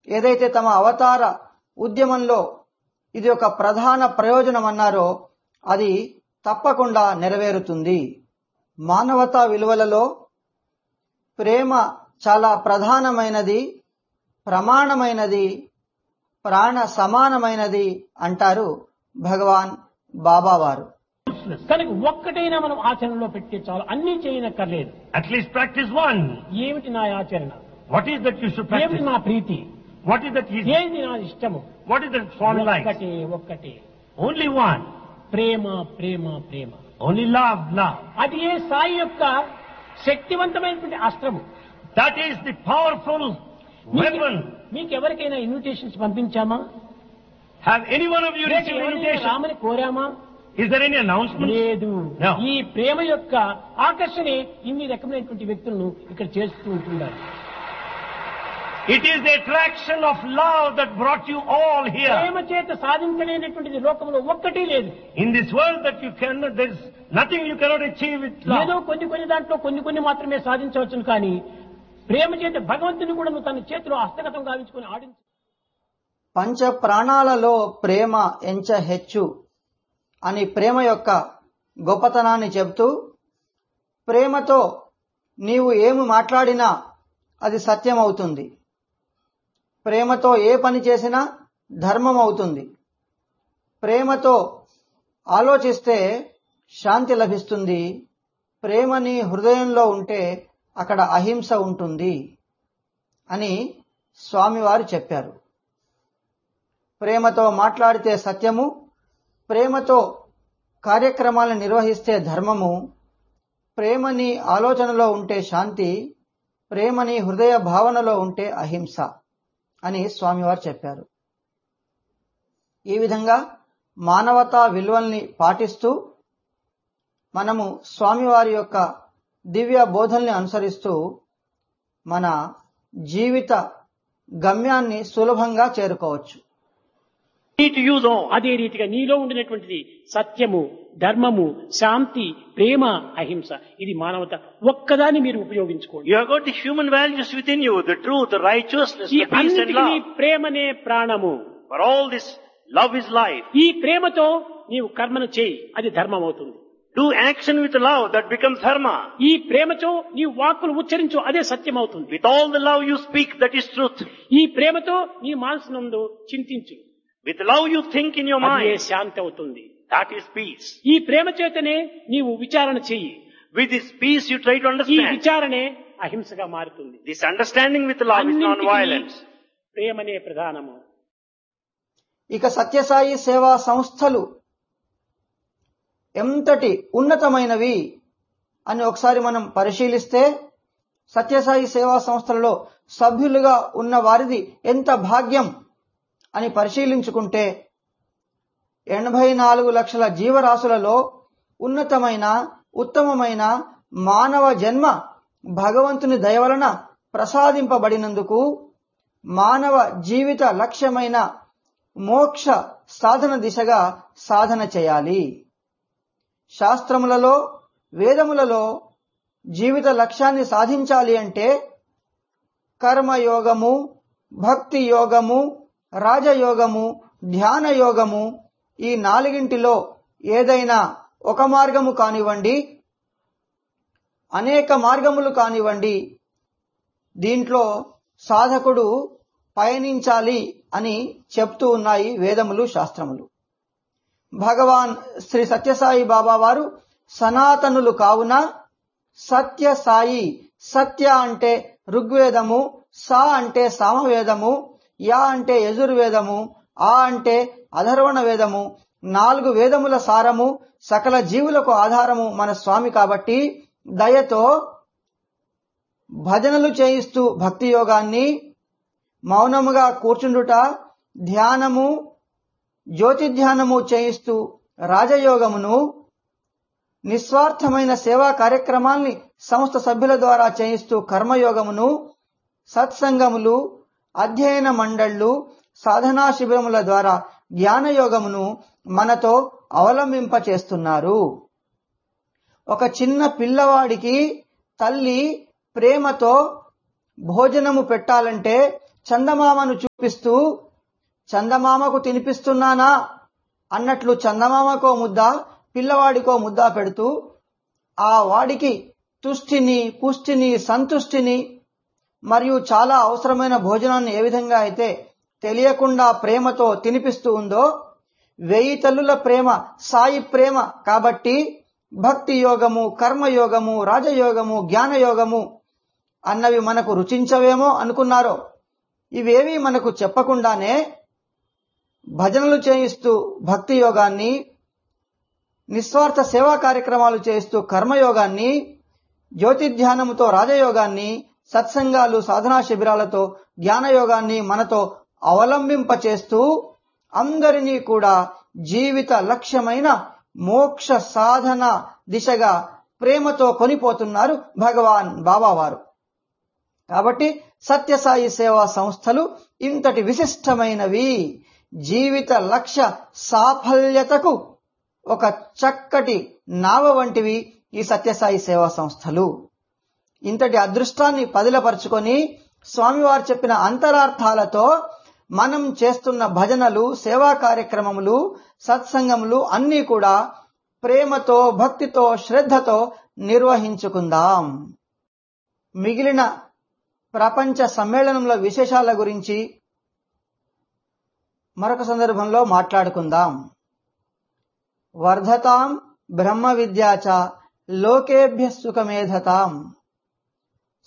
ఏదైతే తమ అవతార ఉద్యమంలో ఇది ఒక ప్రధాన ప్రయోజనం అన్నారో అది తప్పకుండా నెరవేరుతుంది మానవతా విలువలలో ప్రేమ చాలా ప్రధానమైనది ప్రమాణమైనది ప్రాణ సమానమైనది అంటారు భగవాన్ బాబావారు కనుక ఒక్కటైనా మనం ఆచరణలో పెడితే చాలు అన్ని చేయనక్కర్లేదు At least practice one. ఏమిటి నా ఆచరణ What is that you should ఏమిటి practice? నా ప్రీతి What is that is? ఏది నా ఇష్టము What is that Swami likes? ఒక్కటే ఒక్కటే Only one. ప్రేమ ప్రేమ ప్రేమ Only love, love. అది ఏ సాయి యొక్క శక్తివంతమైనటువంటి అస్త్రము That is the powerful weapon. మీకు ఎవరికైనా ఇన్విటేషన్స్ పంపించామా Have any one of you లేక received ఎవరినైనా invitation? రామని కోరామా Is there any announcement? లేదు No. ఈ ప్రేమ యొక్క ఆకర్షణే ఇన్ని రకమైనటువంటి వ్యక్తులను ఇక్కడ చేస్తూ ఉంటున్నారు It is the attraction of love that brought you all here. ప్రేమ చేత సాధించలేనటువంటిది లోకంలో ఒక్కటి లేదు In this world that you cannot, there is nothing you cannot achieve with ఏదో love. కొన్ని కొన్ని దాంట్లో కొన్ని కొన్ని మాత్రమే సాధించవచ్చును కానీ ప్రేమ చేత భగవంతుని కూడా నువ్వు తన చేతిలో హస్తగతం గావించుకొని ఆడించు పంచ ప్రాణాలలో ప్రేమ ఎంచ హెచ్చు అని ప్రేమ యొక్క గొప్పతనాన్ని చెబుతూ ప్రేమతో నీవు ఏమి మాట్లాడినా అది సత్యం అవుతుంది ప్రేమతో ఏ పని చేసినా ధర్మం అవుతుంది ప్రేమతో ఆలోచిస్తే శాంతి లభిస్తుంది ప్రేమ నీ హృదయంలో ఉంటే అక్కడ అహింస ఉంటుంది అని స్వామివారు చెప్పారు ప్రేమతో మాట్లాడితే సత్యము ప్రేమతో కార్యక్రమాలను నిర్వహిస్తే ధర్మము ప్రేమని ఆలోచనలో ఉంటే శాంతి ప్రేమని హృదయ భావనలో ఉంటే అహింస అని స్వామివారు చెప్పారు ఈ విధంగా మానవతా విలువల్ని పాటిస్తూ మనము స్వామివారి యొక్క దివ్య బోధల్ని అనుసరిస్తూ మన జీవిత గమ్యాన్ని సులభంగా చేరుకోవచ్చు Need to use all. అదే రీతిగా నీలో ఉండినటువంటిది సత్యము ధర్మము శాంతి ప్రేమ అహింస ఇది మానవత ఒక్కదాన్ని మీరు ఉపయోగించుకోండి You have got the human values within you, the truth, the righteousness, ఈ the peace and అన్నిటికీ love. ప్రేమనే ప్రాణము For all this, love is life. ఈ ప్రేమతో నీవు కర్మను చేయి అది ధర్మం అవుతుంది Do action with love, that becomes dharma. ఈ ప్రేమతో నీవు వాక్కును ఉచ్చరించు అదే సత్యం అవుతుంది With all the love you speak, that is truth. ఈ ప్రేమతో నీ మనసునందు చింతించు With love you think in your అదే mind, శాంతి అవుతుంది that is peace. ఈ ప్రేమ చేతనే నీవు విచారణ చెయ్యి With this peace you try to ఈ understand. విచారణే అహింసగా మారుతుంది This understanding with love is అన్నింటికీ non-violence. ప్రేమనే ప్రధానము ఇక సత్యసాయి సేవా సంస్థలు ఎంతటి ఉన్నతమైనవి అని ఒకసారి మనం పరిశీలిస్తే సత్యసాయి సేవా సంస్థలలో సభ్యులుగా ఉన్న వారిది ఎంత భాగ్యం అని పరిశీలించుకుంటే ఎనభై నాలుగు లక్షల జీవరాశులలో ఉన్నతమైన ఉత్తమమైన మానవ జన్మ భగవంతుని దయ వలన ప్రసాదింపబడినందుకు మానవ జీవిత లక్ష్యమైన మోక్ష సాధన దిశగా సాధన చేయాలి శాస్త్రములలో వేదములలో జీవిత లక్ష్యాన్ని సాధించాలి అంటే కర్మయోగము భక్తి యోగము రాజయోగము ధ్యాన యోగము ఈ నాలుగింటిలో ఏదైనా ఒక మార్గము కానివ్వండి అనేక మార్గములు కానివ్వండి దీంట్లో సాధకుడు పయనించాలి అని చెప్తూ ఉన్నాయి వేదములు శాస్త్రములు భగవాన్ శ్రీ సత్యసాయి బాబా వారు సనాతనులు కావున సత్య సాయి సత్య అంటే ఋగ్వేదము సా అంటే సామవేదము యా అంటే యజుర్వేదము ఆ అంటే అధర్వణ వేదము నాలుగు వేదముల సారము సకల జీవులకు ఆధారము మన స్వామి కాబట్టి దయతో భజనలు చేయిస్తూ భక్తి యోగాన్ని మౌనముగా కూర్చుండుట ధ్యానము జ్యోతి ధ్యానము చేయిస్తూ రాజయోగమును నిస్వార్థమైన సేవా కార్యక్రమాల్ని సంస్థ సభ్యుల ద్వారా చేయిస్తూ కర్మయోగమును సత్సంగములు అధ్యయన మండళ్లు సాధనా శిబిరముల ద్వారా జ్ఞానయోగమును మనతో అవలంబింప చేస్తున్నారు ఒక చిన్న పిల్లవాడికి తల్లి ప్రేమతో భోజనము పెట్టాలంటే చందమామను చూపిస్తూ చందమామకు తినిపిస్తున్నానా అన్నట్లు చందమామకో ముద్ద పిల్లవాడికో ముద్ద పెడుతూ ఆ వాడికి తుష్టిని పుష్టిని సంతుష్టిని మరియు చాలా అవసరమైన భోజనాన్ని ఏ విధంగా అయితే తెలియకుండా ప్రేమతో తినిపిస్తూ ఉందో వెయ్యి తల్లుల ప్రేమ సాయి ప్రేమ కాబట్టి భక్తి యోగము కర్మయోగము రాజయోగము జ్ఞానయోగము అన్నవి మనకు రుచించవేమో అనుకున్నారో ఇవేవి మనకు చెప్పకుండానే భజనలు చేయిస్తూ భక్తి యోగాన్ని నిస్వార్థ సేవా కార్యక్రమాలు చేస్తూ కర్మయోగాన్ని జ్యోతి ధ్యానముతో రాజయోగాన్ని సత్సంగాలు సాధనా శిబిరాలతో జ్ఞానయోగాన్ని మనతో అవలంబింపచేస్తూ అందరినీ కూడా జీవిత లక్ష్యమైన మోక్ష సాధన దిశగా ప్రేమతో కొనిపోతున్నారు భగవాన్ బాబావారు కాబట్టి సత్యసాయి సేవా సంస్థలు ఇంతటి విశిష్టమైనవి జీవిత లక్ష్య సాఫల్యతకు ఒక చక్కటి నావ వంటివి ఈ సత్యసాయి సేవా సంస్థలు ఇంతటి అదృష్టాన్ని పదిలపరుచుకొని స్వామివారు చెప్పిన అంతరార్థాలతో మనం చేస్తున్న భజనలు సేవా కార్యక్రమములు సత్సంగములు అన్నీ కూడా ప్రేమతో భక్తితో శ్రద్ధతో నిర్వహించుకుందాం మిగిలిన ప్రపంచ సమ్మేళనంలో విశేషాల గురించి మరొక సందర్భంలో మాట్లాడుకుందాం వర్ధతాం బ్రహ్మ విద్యాచ లోకేభ్య సుఖమేధతాం